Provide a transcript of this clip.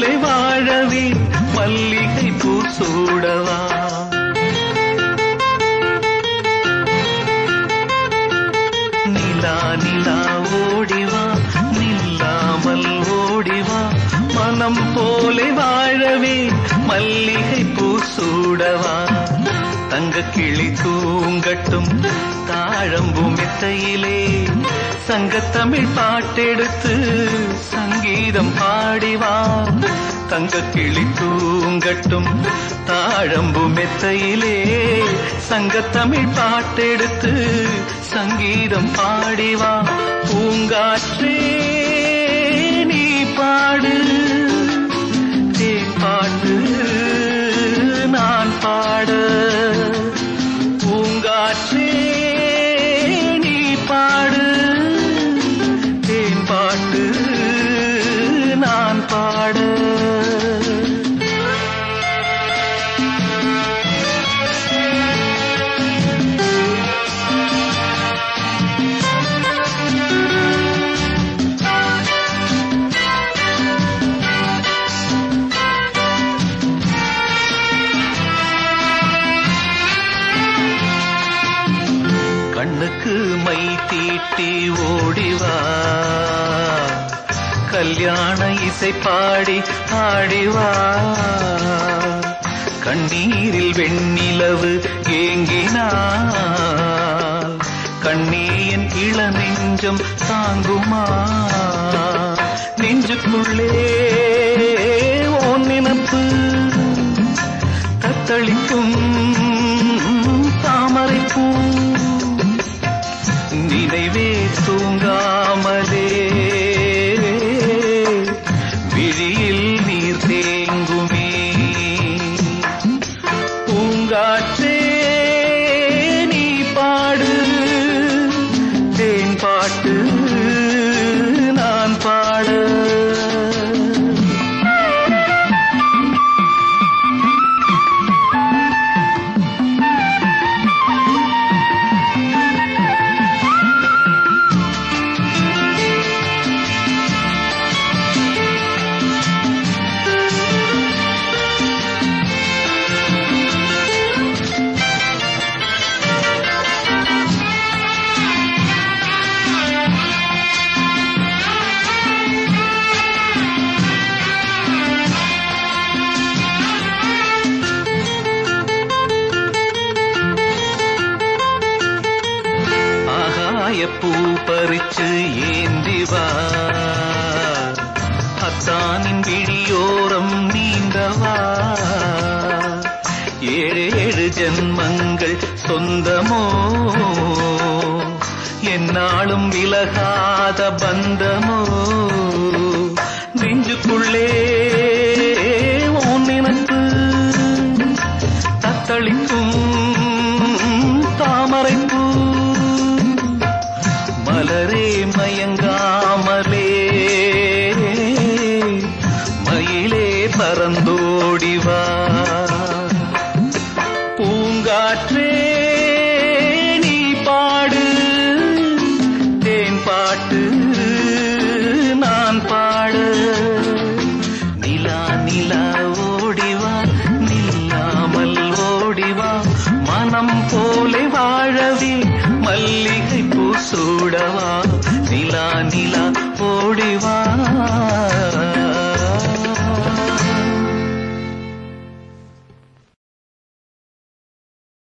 போலே வாழவே மல்லிகை பூ சூடவா நிலா நிலா ஓடிவா நில்லாமல் ஓடிவா மனம் போலே வாழவே மல்லிகை பூ சூடவா தங்க கிளி தூங்கட்டும் தாழம்பு மெத்தையிலே சங்கத்தமிழ் பாட்டெடுத்து சங்கீதம் பாடிவா தங்க கிளி தூங்கட்டும் தாழம்பு மெத்தையிலே சங்கத்தமிழ் பாட்டெடுத்து சங்கீதம் பாடிவா பூங்காற்றே நீ பாடு தேன் பாட்டு நான் பாட பூங்காற்றே நீ பாடு தேன் பாட்டு நான் பாட கண்ணுக்கு மை தீட்டி ஓடிவா கல்யாண இசை பாடி ஆடிவா கண்ணீரில் வெண்ணிலவு ஏங்கினாள் கண்ணீன் இள நெஞ்சம் தாங்குமா நெஞ்சுக்குள்ளே ஓ நினப்பு தத்தளிக்கும் தாமரை பூ நினைவே தூங்காமலே விழியில் நீர் தேங்குமே பூங்காற்றே நீ பாடு தேன் பாட்டு நான் பாட ஆகாய பூ பறிச்சு ஏந்திவா அத்தானின் விழியோரம் நீந்தவா ஏழேழு ஜன்மங்கள் சொந்தமோ என்னாலும் விலகாத பந்தமோ நெஞ்சுக்குள்ளே உன் நினப்பு தத்தளிக்கும் தாமரைப்பூ மலரே மயங்காமலே மயிலே பறந்தோடிவா பூங்காற்றே நீ பாடு தேன் பாட்டு நான் பாட நிலா நிலா ஓடிவா நில்லாமல் ஓடிவா மனம் போலே வாழவே மல்லிகை பூ சூடவா நிலா நிலா ஓடிவா